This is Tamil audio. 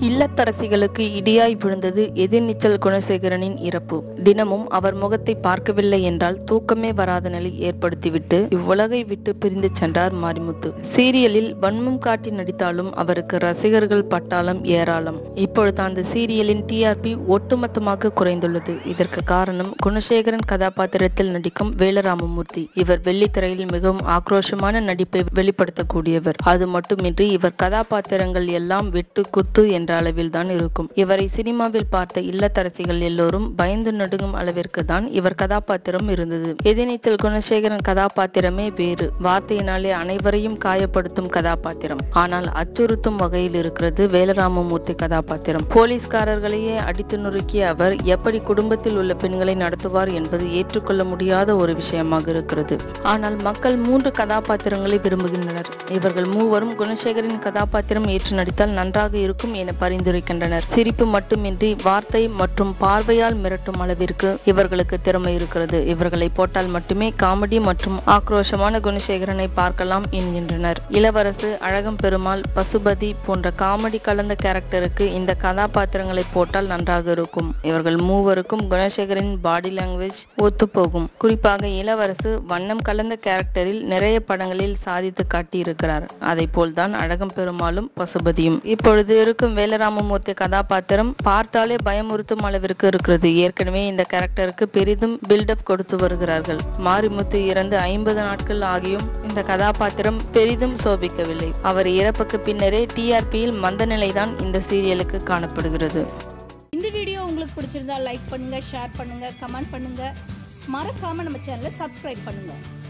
இல்லத்தரசிகளுக்கு இடியாய் விழுந்தது எதிர்நீச்சல் குணசேகரனின் இறப்பு தினமும் அவர் முகத்தை பார்க்கவில்லை என்றால் தூக்கமே வராத நிலை ஏற்படுத்திவிட்டு இவ்வுலகை விட்டு பிரிந்து சென்றார் மாரிமுத்து சீரியலில் வன்மம் காட்டி நடித்தாலும் அவருக்கு ரசிகர்கள் பட்டாளம் ஏராளம் இப்பொழுது அந்த சீரியலின் டிஆர்பி ஒட்டுமொத்தமாக குறைந்துள்ளது இதற்கு காரணம் குணசேகரன் கதாபாத்திரத்தில் நடிக்கும் வேலராமமூர்த்தி இவர் வெள்ளித்திரையில் மிகவும் ஆக்ரோஷமான நடிப்பை வெளிப்படுத்தக்கூடியவர் அது மட்டுமின்றி இவர் கதாபாத்திரங்கள் எல்லாம் வெட்டு குத்து என்ற அளவில் தான் இருக்கும் இவரை சினிமாவில் பார்த்த இல்லத்தரசிகள் எல்லோரும் பயந்து நடுங்கும் அளவிற்கு தான் இவர் கதாபாத்திரம் இருந்தது எதிர்நீச்சல் குணசேகரன் கதாபாத்திரமே வேறு வார்த்தையினாலே அனைவரையும் காயப்படுத்தும் கதாபாத்திரம் ஆனால் அச்சுறுத்தும் வகையில் இருக்கிறது வேலராமமூர்த்தி கதாபாத்திரம் போலீஸ்காரர்களையே அடித்து நொறுக்கிய அவர் எப்படி குடும்பத்தில் உள்ள பெண்களை நடத்துவார் என்பது ஏற்றுக்கொள்ள முடியாத ஒரு விஷயமாக இருக்கிறது ஆனால் மக்கள் மூன்று கதாபாத்திரங்களை விரும்புகின்றனர் இவர்கள் மூவரும் குணசேகரின் கதாபாத்திரம் ஏற்று நடித்தால் நன்றாக இருக்கும் என பரிந்துரைக்கின்றனர் சிரிப்பு மட்டுமின்றி வார்த்தை மற்றும் பார்வையால் மிரட்டும் அளவிற்கு இவர்களுக்கு திறமை இருக்கிறது இவர்களை போட்டால் மட்டுமே காமெடி மற்றும் ஆக்ரோஷமான குணசேகரனை பார்க்கலாம் என்கின்றனர் இளவரசு அழகம் பெருமாள் பசுபதி போன்ற காமெடி கலந்த கேரக்டருக்கு இந்த கதாபாத்திரங்களை போட்டால் நன்றாக இருக்கும் இவர்கள் மூவருக்கும் குணசேகரின் பாடி லாங்குவேஜ் ஒத்துப்போகும் குறிப்பாக இளவரசு வண்ணம் கலந்த கேரக்டரில் நிறைய படங்களில் சாதித்து காட்டியிருக்கிறார் அதை போல்தான் அழகம் பெருமாளும் பசுபதியும் இப்பொழுது இருக்கும் வேலராமமூர்த்தி கதாபாத்திரம் பார்த்தாலே பயமுறுத்தும் அளவிற்கு இருக்கிறது ஏற்கனவே இந்த கேரக்டருக்கு பெரிதும் பில்டப் கொடுத்து வருகிறார்கள் மாரிமுத்து இறந்து ஐம்பது நாட்கள் ஆகியும் இந்த கதாபாத்திரம் பெரிதும் சோபிக்கவில்லை அவர் இறப்புக்கு பின்னரே டிஆர்பியில் மந்த நிலைதான் இந்த சீரியலுக்கு காணப்படுகிறது இந்த வீடியோ உங்களுக்கு பிடிச்சிருந்தா லைக் பண்ணுங்க ஷேர் பண்ணுங்க கமெண்ட் பண்ணுங்க மறக்காம நம்ம சேனலை சப்ஸ்கிரைப் பண்ணுங்க